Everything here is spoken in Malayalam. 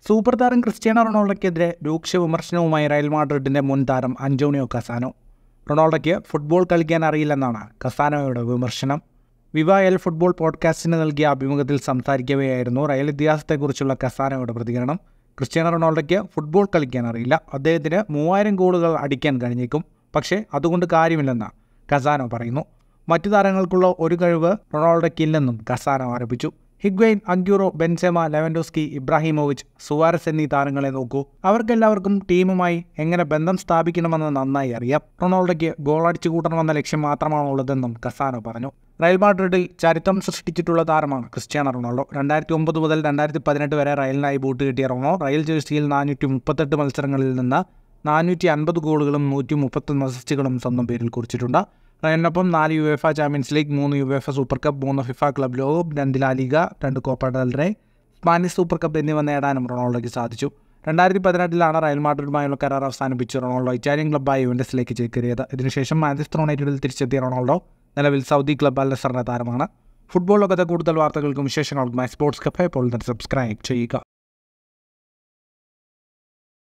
സൂപ്പർ താരം ക്രിസ്ത്യാനോ റൊണാൾഡോയ്ക്കെതിരെ രൂക്ഷ വിമർശനവുമായി റയൽ മാഡ്രിഡിൻ്റെ മുൻ താരം അന്റോണിയോ കസാനോ റൊണാൾഡോയ്ക്ക് ഫുട്ബോൾ കളിക്കാൻ അറിയില്ലെന്നാണ് കസാനോയുടെ വിമർശനം വിവ എൽ ഫുട്ബോൾ പോഡ്കാസ്റ്റിന് നൽകിയ അഭിമുഖത്തിൽ സംസാരിക്കവെയായിരുന്നു റയൽ ഇതിഹാസത്തെക്കുറിച്ചുള്ള കസാനോയുടെ പ്രതികരണം ക്രിസ്ത്യാനോ റൊണാൾഡോയ്ക്ക് ഫുട്ബോൾ കളിക്കാൻ അറിയില്ല അദ്ദേഹത്തിന് മൂവായിരം ഗോളുകൾ അടിക്കാൻ കഴിഞ്ഞേക്കും പക്ഷേ അതുകൊണ്ട് കാര്യമില്ലെന്ന് കസാനോ പറയുന്നു മറ്റു താരങ്ങൾക്കുള്ള ഒരു കഴിവ് റൊണാൾഡോയ്ക്കില്ലെന്നും കസാനോ ആരോപിച്ചു Higuain Aguero Benzema Lewandowski Ibrahimovic Suarez എന്നീ താരങ്ങളെ നോക്കൂ അവർക്കെല്ലാവർക്കും ടീമുമായി എങ്ങനെ ബന്ധം സ്ഥാപിക്കണമെന്ന് നന്നായി അറിയാം റൊണാൾഡോയ്ക്ക് ഗോളടിച്ചു കൂട്ടണമെന്ന ലക്ഷ്യം മാത്രമാണുള്ളതെന്നും കസാനോ പറഞ്ഞു റയൽ മാഡ്രിഡിൽ ചരിത്രം സൃഷ്ടിച്ചിട്ടുള്ള താരമാണ് ക്രിസ്ത്യാനോ റൊണാൾഡോ രണ്ടായിരത്തി ഒമ്പത് മുതൽ രണ്ടായിരത്തി പതിനെട്ട് വരെ റയലിനായി ബൂട്ട് കിട്ടിയ റൊണോ റയൽ ജേഴ്സിയിൽ നാനൂറ്റി മുപ്പത്തെട്ട് മത്സരങ്ങളിൽ നിന്ന് നാനൂറ്റി അൻപത് ഗോളുകളും നൂറ്റി മുപ്പത്തൊന്ന് അസിസ്റ്റുകളും സ്വന്തം പേരിൽ കുറിച്ചിട്ടുണ്ട് റയലിനൊപ്പം നാല് യു എഫ് ചാമ്പ്യൻസ് ലീഗ് മൂന്ന് യു എഫ് സൂപ്പർ കപ്പ് മൂന്ന് ഫിഫ ക്ലബ് ലോകകപ്പ് രണ്ട് ലാ ലീഗ രണ്ട് Copa del Rey Spanish super cup എന്നിവ നേടാനും റൊണാൾഡോയ്ക്ക് സാധിച്ചു രണ്ടായിരത്തി പതിനെട്ടിലാണ് റയൽ മാഡ്രിഡുമായുള്ള കരാർ അവസാനിപ്പിച്ച് റൊണാൾഡോ ഇറ്റാലിയൻ ക്ലബ്ബായ യുവൻഡസിലേക്ക് ചേക്കേറിയത് ഇതിനുശേഷം മാഞ്ചസ്റ്റർ യുണൈറ്റഡിൽ തിരിച്ചെത്തിയ റൊണാൾഡോ നിലവിൽ സൗദി ക്ലബ് അൽ നസറിന്റെ താരമാണ് ഫുട്ബോൾ ലോകത്തെ കൂടുതൽ വാർത്തകൾക്കും വിശേഷങ്ങൾക്കും സ്പോർട്സ് കപ്പ് ഇപ്പോൾ തന്നെ സബ്സ്ക്രൈബ് ചെയ്യുക